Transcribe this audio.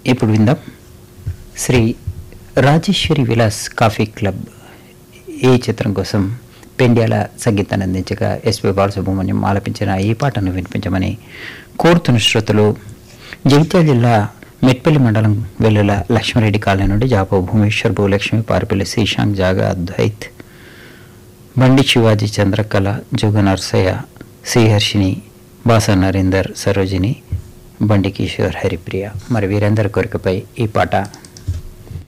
ఇప్పుడు విందాం Shri Rajeshwari Vilas coffee club ఈ చిత్రం కోసం పెండ్యాల సంగీతాన్ని అందించగా ఎస్పి బాలసుబ్రహ్మణ్యం ఆలపించిన ఈ పాటను వినిపించమని కోరుతున్న శ్రోతలు జగిత్యాల జిల్లా మెట్పల్లి మండలం వెల్లుల లక్ష్మారెడ్డి కాలనీ నుండి జాపో భూమేశ్వర్ భూలక్ష్మి పారిపల్లి శ్రీశాంక్ జాగా అద్వైత్ బండి శివాజీ చంద్రకళ జోగ నర్సయ్య శ్రీహర్షిని బాస నరేందర్ సరోజిని బండి కిషోర్ హరిప్రియ మరి వీరందరి కోరికపై ఈ పాట